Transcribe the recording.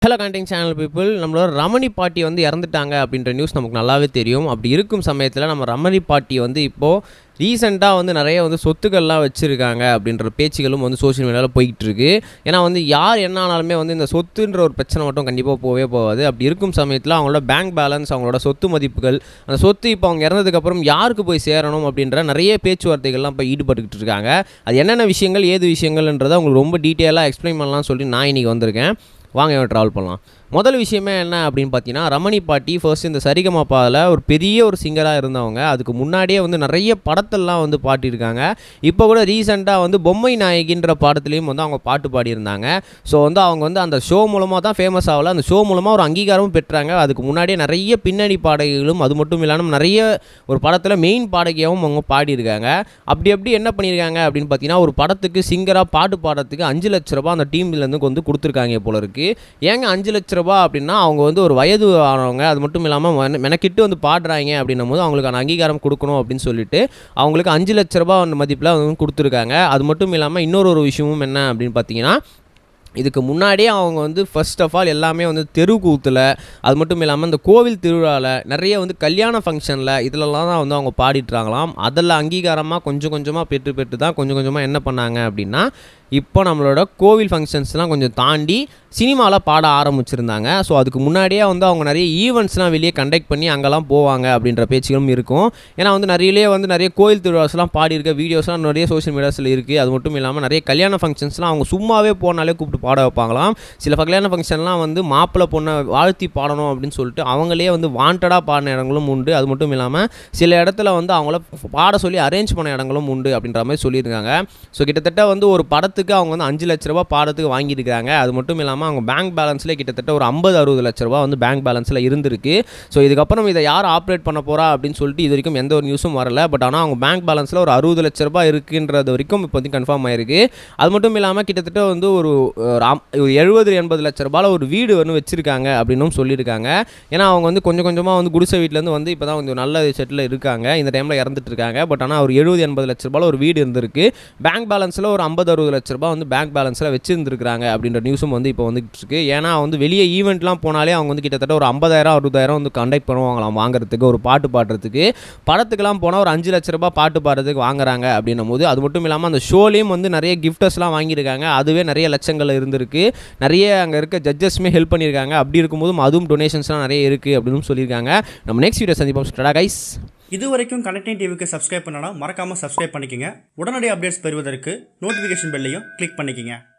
hello கண்டிங் channel people நம்மளோட ரமணி பாட்டி வந்து இறந்துட்டாங்க அப்படின்ற நியூஸ் நமக்கு நல்லாவே தெரியும் அப்படி இருக்கும் சமயத்தில் நம்ம ரமணி பாட்டி வந்து இப்போது ரீசெண்டாக வந்து நிறைய வந்து சொத்துக்கள்லாம் வச்சுருக்காங்க அப்படின்ற பேச்சுகளும் வந்து சோஷியல் மீடியாவில் போய்கிட்டு இருக்கு ஏன்னா வந்து யார் என்ன ஆனாலுமே வந்து இந்த சொத்துன்ற ஒரு பிரச்சனை மட்டும் கண்டிப்பாக போகவே போகாது அப்படி இருக்கும் சமயத்தில் அவங்களோட பேங்க் பேலன்ஸ் அவங்களோட சொத்து மதிப்புகள் அந்த சொத்து இப்போ அவங்க இறந்ததுக்கப்புறம் யாருக்கு போய் சேரணும் அப்படின்ற நிறைய பேச்சுவார்த்தைகள்லாம் இப்போ ஈடுபட்டுக்கிட்டு இருக்காங்க அது என்னென்ன விஷயங்கள் ஏது விஷயங்கள்ன்றதை உங்களுக்கு ரொம்ப டீட்டெயிலாக எக்ஸ்பிளைன் பண்ணலாம்னு சொல்லி நான் இன்றைக்கி வந்திருக்கேன் வாங்க இவன் ட்ராவல் பண்ணலாம் முதல் விஷயமே என்ன அப்படின்னு பார்த்தீங்கன்னா ரமணி பாட்டி ஃபர்ஸ்ட் இந்த சரிகமாப்பாவில் ஒரு பெரிய ஒரு சிங்கராக இருந்தவங்க அதுக்கு முன்னாடியே வந்து நிறைய படத்தெல்லாம் வந்து பாடியிருக்காங்க இப்போ கூட ரீசெண்டாக வந்து பொம்மை நாயகின்ற பாடத்துலேயும் வந்து அவங்க பாட்டு பாடியிருந்தாங்க ஸோ வந்து அவங்க வந்து அந்த ஷோ மூலமாக தான் ஃபேமஸ் ஆகல அந்த ஷோ மூலமாக ஒரு அங்கீகாரமும் பெற்றாங்க அதுக்கு முன்னாடியே நிறைய பின்னணி பாடகிகளும் அது மட்டும் இல்லாமல் நிறைய ஒரு படத்தில் மெயின் பாடகியாகவும் அவங்க பாடியிருக்காங்க அப்படி அப்படி என்ன பண்ணியிருக்காங்க அப்படின்னு பார்த்தீங்கன்னா ஒரு படத்துக்கு சிங்கராக பாட்டு பாடுறதுக்கு அஞ்சு லட்ச ரூபாய் அந்த டீம்லேருந்து வந்து கொடுத்துருக்காங்க போல இருக்குது ஏங்க அஞ்சு லட்ச ரூபா அப்படின்னா அவங்க வந்து ஒரு வயது ஆனவங்க அது மட்டும் இல்லாமல் மெனக்கிட்டு வந்து பாடுறாங்க அப்படின்னும் போது அவங்களுக்கான அங்கீகாரம் கொடுக்கணும் அப்படின்னு சொல்லிட்டு அவங்களுக்கு அஞ்சு லட்ச ரூபா மதிப்பில் வந்து கொடுத்துருக்காங்க அது மட்டும் இல்லாமல் இன்னொரு ஒரு விஷயமும் என்ன அப்படின்னு பார்த்தீங்கன்னா இதுக்கு முன்னாடியே அவங்க வந்து ஃபர்ஸ்ட் ஆஃப் ஆல் எல்லாமே வந்து தெருக்கூத்தில் அது மட்டும் இல்லாமல் இந்த கோவில் திருவிழாவில் நிறைய வந்து கல்யாண ஃபங்க்ஷனில் இதிலலாம் தான் வந்து அவங்க பாடிட்டுறாங்களாம் அதில் அங்கீகாரமாக கொஞ்சம் கொஞ்சமாக பெற்று பெற்று தான் கொஞ்சம் கொஞ்சமாக என்ன பண்ணாங்க அப்படின்னா இப்போ நம்மளோட கோவில் ஃபங்க்ஷன்ஸ்லாம் கொஞ்சம் தாண்டி சினிமாவில் பாட ஆரம்பிச்சிருந்தாங்க ஸோ அதுக்கு முன்னாடியே வந்து அவங்க நிறைய ஈவெண்ட்ஸ்லாம் வெளியே கண்டக்ட் பண்ணி அங்கெல்லாம் போவாங்க அப்படின்ற பேச்சுகளும் இருக்கும் ஏன்னா வந்து நிறையலே வந்து நிறைய கோயில் திருவிழாஸ்லாம் பாடியிருக்க வீடியோஸ்லாம் நிறைய சோஷியல் மீடியாஸில் இருக்குது அது மட்டும் இல்லாமல் நிறைய கல்யாண ஃபங்க்ஷன்ஸ்லாம் அவங்க சும்மாவே போனாலே கூப்பிட்டு பாட வைப்பாங்களாம் சில கல்யாண ஃபங்க்ஷன்லாம் வந்து மாப்பிள்ளை பொண்ணை வாழ்த்தி பாடணும் அப்படின்னு சொல்லிட்டு அவங்களே வந்து வாண்டடாக பாடின இடங்களும் உண்டு அது மட்டும் இல்லாமல் சில இடத்துல வந்து அவங்கள பாட சொல்லி அரேஞ்ச் பண்ண இடங்களும் உண்டு அப்படின்ற மாதிரி சொல்லியிருக்காங்க ஸோ கிட்டத்தட்ட வந்து ஒரு படத்துக்கு அவங்க வந்து அஞ்சு லட்ச ரூபா பாடத்துக்கு வாங்கியிருக்காங்க அது மட்டும் இல்லாமல் அவங்க பேங்க் பேலன்ஸில் கிட்டத்தட்ட ஒரு ஐம்பது அறுபது லட்ச ரூபா வந்து பேங்க் பேலன்ஸில் இருந்திருக்கு ஸோ இதுக்கப்புறம் இதை யார் ஆப்ரேட் பண்ண போகிறா அப்படின்னு சொல்லிட்டு இது வரைக்கும் எந்த ஒரு நியூஸும் வரல பட் ஆனால் அவங்க பேங்க் பேலன்ஸில் ஒரு அறுபது லட்ச ரூபாய் இருக்குன்றது வரைக்கும் இப்போ வந்து கன்ஃபார்ம் ஆயிருக்கு அது மட்டும் இல்லாமல் கிட்டத்தட்ட வந்து ஒரு ஒரு அம்- ஒரு எழுபது எண்பது லட்ச ரூபாயில் ஒரு வீடு வந்து வச்சிருக்காங்க அப்படின்னும் சொல்லியிருக்காங்க ஏன்னா அவங்க வந்து கொஞ்சம் கொஞ்சமாக வந்து குடிசை வீட்டிலேருந்து வந்து இப்போ தான் கொஞ்சம் நல்ல செட்டில் இருக்காங்க இந்த டைமில் இறந்துட்டு இருக்காங்க பட் ஆனால் ஒரு எழுபது எண்பது லட்ச ரூபாயில் ஒரு வீடு இருந்திருக்கு பேங்க் பேலன்ஸில் ஒரு ஐம்பது அறுபது லட்ச ரூபாய் வந்து பேங்க் பேலன்ஸில் வச்சிருந்துருக்காங்க அப்படின்ற நியூஸும் வந்து இப்போ வந்துட்டு இருக்கு ஏன்னா வந்து வெளியே ஈவெண்ட்லாம் போனாலே அவங்க வந்து கிட்டத்தட்ட ஒரு ஐம்பதாயிரம் அறுபதாயிரம் வந்து கண்டக்ட் பண்ணுவாங்களாம் வாங்குறதுக்கு ஒரு பாட்டு பாடுறதுக்கு படத்துக்கெல்லாம் போனால் ஒரு அஞ்சு லட்ச ரூபாய் பாட்டு பாடுறதுக்கு வாங்குறாங்க அப்படின்னும் போது அது மட்டும் இல்லாமல் அந்த ஷோலேயும் வந்து நிறைய கிஃப்டர்ஸ்லாம் வாங்கியிருக்காங்க அதுவே நிறைய லட்சங்கள் இருந்திருக்கு நிறைய அங்கே இருக்க ஜட்ஜஸ்மே ஹெல்ப் பண்ணியிருக்காங்க அப்படி இருக்கும்போதும் அதுவும் டொனேஷன்ஸ்லாம் நிறைய இருக்குது அப்படின்னு சொல்லியிருக்காங்க நம்ம நெக்ஸ்ட் வீடியோ சந்திப்போம் ஸ்டடா கைஸ் இது வரைக்கும் கனெக்டிங் டிவிக்கு சப்ஸ்கிரைப் பண்ணனா மறக்காம சப்ஸ்கிரைப் பண்ணிக்கங்க உடனடி அப்டேட்ஸ் பெறுவதற்கு நோட்டிஃபிகேஷன் பெல்லையும் கிளிக் பண்ணிக்கங்க